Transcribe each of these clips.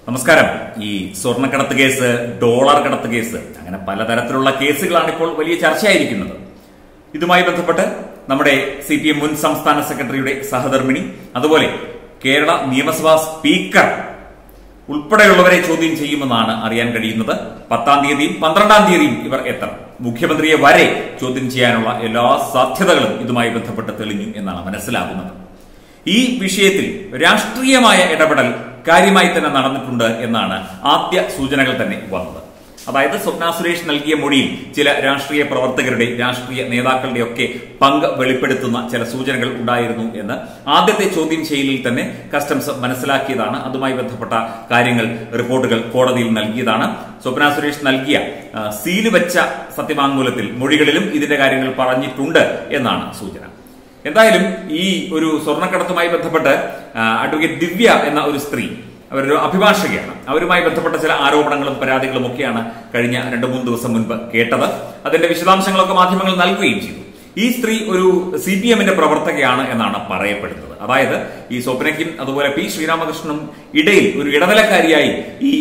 നമസ്കാരം ഈ സ്വർണ്ണക്കടത്ത് കേസ് ഡോളർ കടത്ത് കേസ് അങ്ങനെ പലതരത്തിലുള്ള കേസുകളാണ് ഇപ്പോൾ വലിയ ചർച്ചയായിരിക്കുന്നത് ഇതുമായി ബന്ധപ്പെട്ട് നമ്മുടെ സി പി എം മുൻ സംസ്ഥാന സെക്രട്ടറിയുടെ സഹധർമ്മിണി അതുപോലെ കേരള നിയമസഭാ സ്പീക്കർ ഉൾപ്പെടെയുള്ളവരെ ചോദ്യം ചെയ്യുമെന്നാണ് അറിയാൻ കഴിയുന്നത് പത്താം തീയതിയും പന്ത്രണ്ടാം തീയതിയും ഇവർ എത്തണം മുഖ്യമന്ത്രിയെ വരെ ചോദ്യം ചെയ്യാനുള്ള എല്ലാ സാധ്യതകളും ഇതുമായി ബന്ധപ്പെട്ട് തെളിഞ്ഞു എന്നാണ് മനസ്സിലാകുന്നത് ഈ വിഷയത്തിൽ രാഷ്ട്രീയമായ ഇടപെടൽ കാര്യമായി തന്നെ നടന്നിട്ടുണ്ട് എന്നാണ് ആദ്യ സൂചനകൾ തന്നെ വന്നത് അതായത് സ്വപ്ന സുരേഷ് നൽകിയ മൊഴിയിൽ ചില രാഷ്ട്രീയ പ്രവർത്തകരുടെ രാഷ്ട്രീയ നേതാക്കളുടെ ഒക്കെ പങ്ക് വെളിപ്പെടുത്തുന്ന ചില സൂചനകൾ ഉണ്ടായിരുന്നു എന്ന് ആദ്യത്തെ ചോദ്യം ചെയ്യലിൽ തന്നെ കസ്റ്റംസ് മനസ്സിലാക്കിയതാണ് അതുമായി ബന്ധപ്പെട്ട കാര്യങ്ങൾ റിപ്പോർട്ടുകൾ കോടതിയിൽ നൽകിയതാണ് സ്വപ്ന സുരേഷ് നൽകിയ ആ, സീല് വെച്ച സത്യവാങ്മൂലത്തിൽ മൊഴികളിലും ഇതിന്റെ കാര്യങ്ങൾ പറഞ്ഞിട്ടുണ്ട് എന്നാണ് സൂചന എന്തായാലും ഈ ഒരു സ്വർണ്ണക്കടത്തുമായി ബന്ധപ്പെട്ട് ആ, അഡ്വക്കേറ്റ് ദിവ്യ എന്ന ഒരു സ്ത്രീ അവരൊരു അഭിഭാഷകയാണ് അവരുമായി ബന്ധപ്പെട്ട ചില ആരോപണങ്ങളും പരാതികളും ഒക്കെയാണ് കഴിഞ്ഞ രണ്ടു മൂന്ന് ദിവസം മുൻപ് കേട്ടത് അതിന്റെ വിശദാംശങ്ങളൊക്കെ മാധ്യമങ്ങൾ നൽകുകയും ചെയ്തു ഈ സ്ത്രീ ഒരു സി പി എമ്മിന്റെ പ്രവർത്തകയാണ് എന്നാണ് പറയപ്പെടുന്നത് അതായത് ഈ സ്വപ്നയ്ക്കും അതുപോലെ പി ശ്രീരാമകൃഷ്ണനും ഇടയിൽ ഒരു ഇടനിലക്കാരിയായി ഈ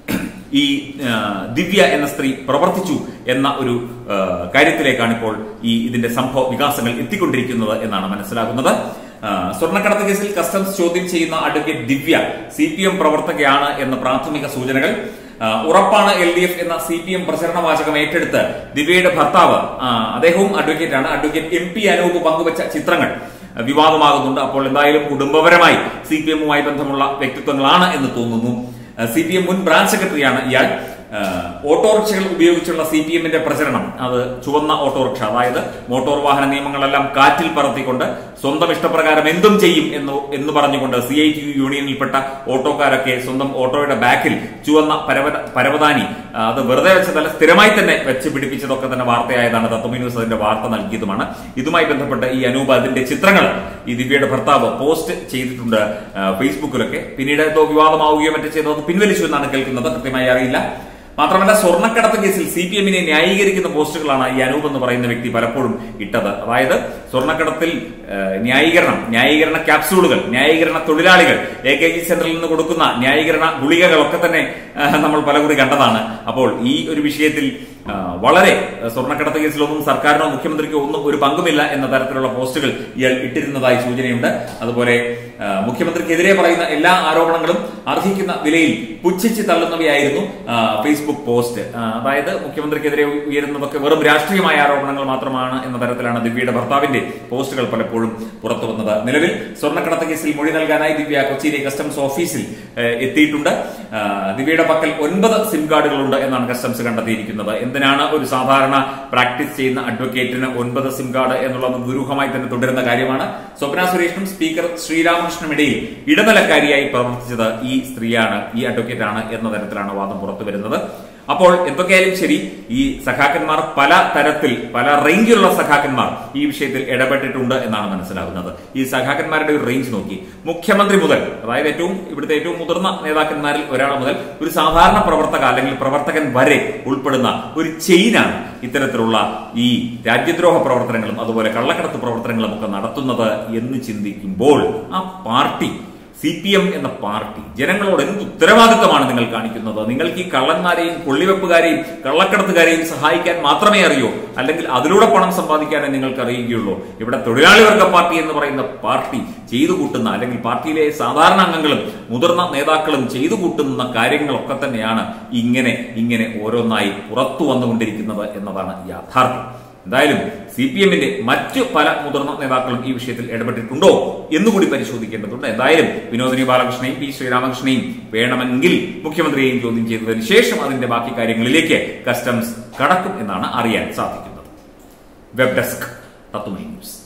ഈ ആ, ദിവ്യ എന്ന സ്ത്രീ പ്രവർത്തിച്ചു എന്ന ഒരു ആ, കാര്യത്തിലേക്കാണ് ഇപ്പോൾ ഈ ഇതിന്റെ സംഭവ വികാസങ്ങൾ എത്തിക്കൊണ്ടിരിക്കുന്നത് എന്നാണ് മനസ്സിലാകുന്നത് ആ, സ്വർണ്ണക്കടത്ത് കേസിൽ കസ്റ്റംസ് ചോദ്യം ചെയ്യുന്ന advocate Divya C P M പ്രവർത്തകയാണ് എന്ന പ്രാഥമിക സൂചനകൾ ആ, ഉറപ്പാണ് എൽ ഡി എഫ് എന്ന സി പി എം പ്രചരണ വാചകം ഏറ്റെടുത്ത് ദിവ്യയുടെ ഭർത്താവ് ആ, അദ്ദേഹവും അഡ്വക്കേറ്റ് ആണ് അഡ്വക്കേറ്റ് എം പി അനൂപ് പങ്കുവച്ച ചിത്രങ്ങൾ വിവാദമാകുന്നുണ്ട് അപ്പോൾ എന്തായാലും കുടുംബപരമായി സി പി എമ്മുമായി ബന്ധമുള്ള വ്യക്തിത്വങ്ങളാണ് എന്ന് തോന്നുന്നു സി പി എം മുൻ ബ്രാഞ്ച് സെക്രട്ടറിയാണ് ഇയാൾ ആ, ഓട്ടോറിക്ഷകൾ ഉപയോഗിച്ചുള്ള സി പി എമ്മിന്റെ പ്രചരണം അത് ചുവന്ന ഓട്ടോറിക്ഷ അതായത് മോട്ടോർ വാഹന നിയമങ്ങളെല്ലാം കാറ്റിൽ പറത്തിക്കൊണ്ട് സ്വന്തം ഇഷ്ടപ്രകാരം എന്തും ചെയ്യും എന്ന് എന്ന് പറഞ്ഞുകൊണ്ട് സി ഐ ടി യു യൂണിയനിൽപ്പെട്ട ഓട്ടോക്കാരൊക്കെ സ്വന്തം ഓട്ടോയുടെ ബാക്കിൽ ചുവന്ന പരവത പരവതാനി ആ, അത് വെറുതെ വെച്ചതല്ല സ്ഥിരമായി തന്നെ വെച്ച് പിടിപ്പിച്ചതൊക്കെ തന്നെ വാർത്തയായതാണ് തത്വമി ന്യൂസ് അതിന്റെ വാർത്ത നൽകിയതുമാണ് ഇതുമായി ബന്ധപ്പെട്ട് ഈ അനൂപ് അതിന്റെ ചിത്രങ്ങൾ ഈ ദിവ്യയുടെ ഭർത്താവ് പോസ്റ്റ് ചെയ്തിട്ടുണ്ട് ആ, ഫേസ്ബുക്കിലൊക്കെ പിന്നീട് എന്തോ വിവാദമാവുകയോ മറ്റോ ചെയ്തത് പിൻവലിച്ചു എന്നാണ് കേൾക്കുന്നത് കൃത്യമായി അറിയില്ല മാത്രമല്ല സ്വർണ്ണക്കടത്ത് കേസിൽ സി പി എമ്മിനെ ന്യായീകരിക്കുന്ന പോസ്റ്റുകളാണ് ഈ അനൂപ് എന്ന് പറയുന്ന വ്യക്തി പലപ്പോഴും ഇട്ടത് അതായത് സ്വർണ്ണക്കടത്തിൽ ആ, ന്യായീകരണം ന്യായീകരണ ക്യാപ്സൂളുകൾ ന്യായീകരണ തൊഴിലാളികൾ എ കെ ജി സെന്ററിൽ നിന്ന് കൊടുക്കുന്ന ന്യായീകരണ ഗുളികകളൊക്കെ തന്നെ ആ, നമ്മൾ പലകുറി കണ്ടതാണ് അപ്പോൾ ഈ ഒരു വിഷയത്തിൽ ആ, വളരെ ആ, സ്വർണ്ണക്കടത്ത് കേസിലൊന്നും സർക്കാരിനോ മുഖ്യമന്ത്രിക്കോ ഒന്നും ഒരു പങ്കുമില്ല എന്ന തരത്തിലുള്ള പോസ്റ്റുകൾ ഇയാൾ ഇട്ടിരുന്നതായി സൂചനയുണ്ട് അതുപോലെ ആ, മുഖ്യമന്ത്രിക്കെതിരെ പറയുന്ന എല്ലാ ആരോപണങ്ങളും അർഹിക്കുന്ന വിലയിൽ പുച്ഛിച്ച് തള്ളുന്നവയായിരുന്നു ആ, ഫേസ്ബുക്ക് പോസ്റ്റ് ആ, അതായത് മുഖ്യമന്ത്രിക്കെതിരെ ഉയരുന്നതൊക്കെ വെറും രാഷ്ട്രീയമായ ആരോപണങ്ങൾ മാത്രമാണ് എന്ന തരത്തിലാണ് ദിവ്യയുടെ ഭർത്താവിന്റെ പോസ്റ്റുകൾ പലപ്പോഴും പുറത്തു വന്നത് നിലവിൽ സ്വർണ്ണക്കടത്ത് കേസിൽ മൊഴി നൽകാനായി ദിവ്യ കൊച്ചിയിലെ കസ്റ്റംസ് ഓഫീസിൽ ഏ, എത്തിയിട്ടുണ്ട് ആ, ദിവ്യയുടെ പക്കൽ ഒൻപത് സിം കാർഡുകളുണ്ട് എന്നാണ് കസ്റ്റംസ് കണ്ടെത്തിയിരിക്കുന്നത് എന്തിനാണ് ഒരു സാധാരണ പ്രാക്ടീസ് ചെയ്യുന്ന അഡ്വക്കേറ്റിന് ഒൻപത് സിം കാർഡ് എന്നുള്ളത് ദുരൂഹമായി തന്നെ തുടരുന്ന കാര്യമാണ് സ്വപ്ന സുരേഷിനും സ്പീക്കർ ശ്രീരാമകൃഷ്ണനും ഇടയിൽ ഇടനിലക്കാരിയായി പ്രവർത്തിച്ചത് ഈ സ്ത്രീയാണ് ഈ അഡ്വക്കേറ്റ് ആണ് എന്ന തരത്തിലാണ് വാദം പുറത്തു വരുന്നത് അപ്പോൾ എന്തൊക്കെയായാലും ശരി ഈ സഖാക്കന്മാർ പല തരത്തിൽ പല റേഞ്ചിലുള്ള സഖാക്കന്മാർ ഈ വിഷയത്തിൽ ഇടപെട്ടിട്ടുണ്ട് എന്നാണ് മനസ്സിലാകുന്നത് ഈ സഖാക്കന്മാരുടെ ഒരു റേഞ്ച് നോക്കി മുഖ്യമന്ത്രി മുതൽ അതായത് ഏറ്റവും ഇവിടുത്തെ ഏറ്റവും മുതിർന്ന നേതാക്കന്മാരിൽ ഒരാൾ മുതൽ ഒരു സാധാരണ പ്രവർത്തക അല്ലെങ്കിൽ പ്രവർത്തകൻ വരെ ഉൾപ്പെടുന്ന ഒരു ചെയിനാണ് ഇത്തരത്തിലുള്ള ഈ രാജ്യദ്രോഹ പ്രവർത്തനങ്ങളും അതുപോലെ കള്ളക്കടത്ത് പ്രവർത്തനങ്ങളും ഒക്കെ നടത്തുന്നത് എന്ന് ചിന്തിക്കുമ്പോൾ ആ പാർട്ടി സി പി എം എന്ന പാർട്ടി ജനങ്ങളോട് എന്ത് ഉത്തരവാദിത്തമാണ് നിങ്ങൾ കാണിക്കുന്നത് നിങ്ങൾക്ക് ഈ കള്ളന്മാരെയും കൊള്ളിവെപ്പുകാരെയും കള്ളക്കടത്തുകാരെയും സഹായിക്കാൻ മാത്രമേ അറിയൂ അല്ലെങ്കിൽ അതിലൂടെ പണം സമ്പാദിക്കാനേ നിങ്ങൾക്ക് അറിയുകയുള്ളൂ ഇവിടെ തൊഴിലാളി വർഗ പാർട്ടി എന്ന് പറയുന്ന പാർട്ടി ചെയ്തു കൂട്ടുന്ന അല്ലെങ്കിൽ പാർട്ടിയിലെ സാധാരണ അംഗങ്ങളും മുതിർന്ന നേതാക്കളും ചെയ്തു കൂട്ടുന്ന കാര്യങ്ങളൊക്കെ തന്നെയാണ് ഇങ്ങനെ ഇങ്ങനെ ഓരോന്നായി പുറത്തു വന്നുകൊണ്ടിരിക്കുന്നത് എന്നതാണ് യാഥാർത്ഥ്യം എന്തായാലും സി പി എമ്മിന്റെ മറ്റു പല മുതിർന്ന നേതാക്കളും ഈ വിഷയത്തിൽ ഇടപെട്ടിട്ടുണ്ടോ എന്നുകൂടി പരിശോധിക്കേണ്ടതുണ്ട് എന്തായാലും വിനോദിനി ബാലകൃഷ്ണനെയും പി ശ്രീരാമകൃഷ്ണനെയും വേണമെങ്കിൽ മുഖ്യമന്ത്രിയെയും ചോദ്യം ചെയ്തതിനു ശേഷം അതിന്റെ ബാക്കി കാര്യങ്ങളിലേക്ക് കസ്റ്റംസ് കടക്കും എന്നാണ് അറിയാൻ സാധിക്കുന്നത് വെബ് ഡെസ്ക് തത്തുമൈ ന്യൂസ്